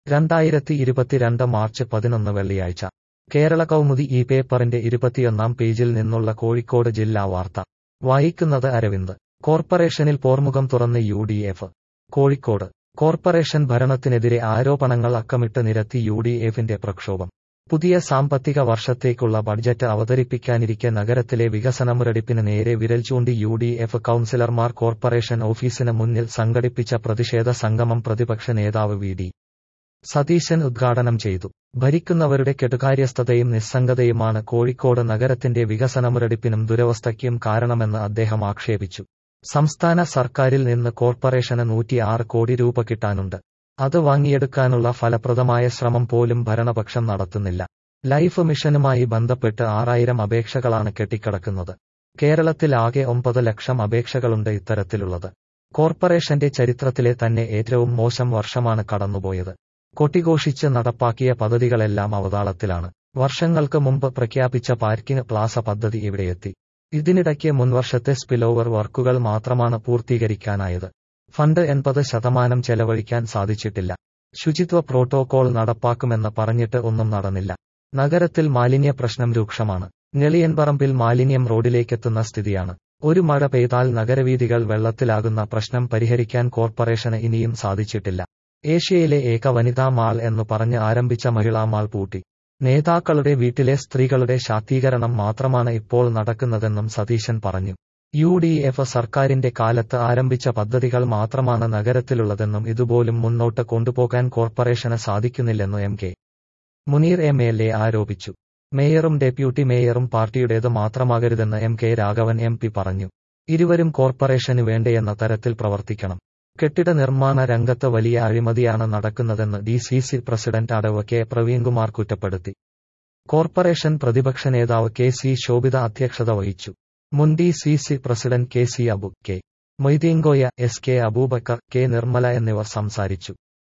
രണ്ടായിരത്തി ഇരുപത്തിരണ്ട് മാർച്ച് പതിനൊന്ന് വെള്ളിയാഴ്ച കേരള കൗമുദി ഈ പേപ്പറിന്റെ ഇരുപത്തിയൊന്നാം പേജിൽ നിന്നുള്ള കോഴിക്കോട് ജില്ലാ വാർത്ത വായിക്കുന്നത് അരവിന്ദ് കോർപ്പറേഷനിൽ പോർമുഖം തുറന്ന് U D F Kozhikode corporation ഭരണത്തിനെതിരെ ആരോപണങ്ങൾ അക്കമിട്ട് നിരത്തി യു ഡി എഫിന്റെ പ്രക്ഷോഭം പുതിയ സാമ്പത്തിക വർഷത്തേക്കുള്ള ബഡ്ജറ്റ് അവതരിപ്പിക്കാനിരിക്കെ നഗരത്തിലെ വികസനമുരടിപ്പിന് നേരെ വിരൽ ചൂണ്ടി യു ഡി എഫ് കൌൺസിലർമാർ കോർപ്പറേഷൻ ഓഫീസിന് മുന്നിൽ സംഘടിപ്പിച്ച പ്രതിഷേധ സംഗമം പ്രതിപക്ഷ നേതാവ് വി ഡി സതീശൻ ഉദ്ഘാടനം ചെയ്തു ഭരിക്കുന്നവരുടെ കെടുകാര്യസ്ഥതയും നിസ്സംഗതയുമാണ് കോഴിക്കോട് നഗരത്തിന്റെ വികസനമുരടിപ്പിനും ദുരവസ്ഥയ്ക്കും കാരണമെന്ന് അദ്ദേഹം ആക്ഷേപിച്ചു സംസ്ഥാന സർക്കാരിൽ നിന്ന് കോർപ്പറേഷന് നൂറ്റിയാറ് കോടി രൂപ കിട്ടാനുണ്ട് അത് വാങ്ങിയെടുക്കാനുള്ള ഫലപ്രദമായ ശ്രമം പോലും ഭരണപക്ഷം നടത്തുന്നില്ല ലൈഫ് മിഷനുമായി ബന്ധപ്പെട്ട് ആറായിരം അപേക്ഷകളാണ് കെട്ടിക്കിടക്കുന്നത് കേരളത്തിൽ ആകെ ഒമ്പത് ലക്ഷം അപേക്ഷകളുണ്ട് ഇത്തരത്തിലുള്ളത് കോർപ്പറേഷന്റെ ചരിത്രത്തിലെ തന്നെ ഏറ്റവും മോശം വർഷമാണ് കടന്നുപോയത് കൊട്ടിഘോഷിച്ച് നടപ്പാക്കിയ പദ്ധതികളെല്ലാം അവതാളത്തിലാണ് വർഷങ്ങൾക്ക് മുമ്പ് പ്രഖ്യാപിച്ച പാർക്കിംഗ് പ്ലാസ പദ്ധതി ഇവിടെയെത്തി ഇതിനിടയ്ക്ക് മുൻവർഷത്തെ സ്പിലോവർ വർക്കുകൾ മാത്രമാണ് പൂർത്തീകരിക്കാനായത് ഫണ്ട് എൺപത് ശതമാനം ചെലവഴിക്കാൻ സാധിച്ചിട്ടില്ല ശുചിത്വ പ്രോട്ടോകോൾ നടപ്പാക്കുമെന്ന് പറഞ്ഞിട്ട് ഒന്നും നടന്നില്ല നഗരത്തിൽ മാലിന്യ പ്രശ്നം രൂക്ഷമാണ് ഞെളിയൻപറമ്പിൽ മാലിന്യം റോഡിലേക്കെത്തുന്ന സ്ഥിതിയാണ് ഒരു മഴ പെയ്താൽ നഗരവീഥികൾ വെള്ളത്തിലാകുന്ന പ്രശ്നം പരിഹരിക്കാൻ കോർപ്പറേഷന് ഇനിയും സാധിച്ചിട്ടില്ല ഏഷ്യയിലെ ഏക വനിതാ മാൾ എന്നു പറഞ്ഞ് ആരംഭിച്ച മഹിളാ മാൾ പൂട്ടി നേതാക്കളുടെ വീട്ടിലെ സ്ത്രീകളുടെ ശാക്തീകരണം മാത്രമാണ് ഇപ്പോൾ നടക്കുന്നതെന്നും സതീശൻ പറഞ്ഞു യു ഡി എഫ് സർക്കാരിന്റെ കാലത്ത് ആരംഭിച്ച പദ്ധതികൾ മാത്രമാണ് നഗരത്തിലുള്ളതെന്നും ഇതുപോലും മുന്നോട്ട് കൊണ്ടുപോകാൻ കോർപ്പറേഷന് സാധിക്കുന്നില്ലെന്നും M K Muneer M L A ആരോപിച്ചു മേയറും ഡെപ്യൂട്ടി മേയറും പാർട്ടിയുടേത് മാത്രമാകരുതെന്ന് M K Raghavan M P പറഞ്ഞു ഇരുവരും കോർപ്പറേഷന് വേണ്ടയെന്ന തരത്തിൽ പ്രവർത്തിക്കണം കെട്ടിട നിർമ്മാണ രംഗത്ത് വലിയ അഴിമതിയാണ് നടക്കുന്നതെന്ന് D C C president adv K പ്രവീൺകുമാർ കുറ്റപ്പെടുത്തി കോർപ്പറേഷൻ പ്രതിപക്ഷ നേതാവ് കെ സി ശോഭിത അധ്യക്ഷത വഹിച്ചു മുൻ D C C president K C Abu K Moideenkoya S K Aboobacker K Nirmala എന്നിവർ സംസാരിച്ചു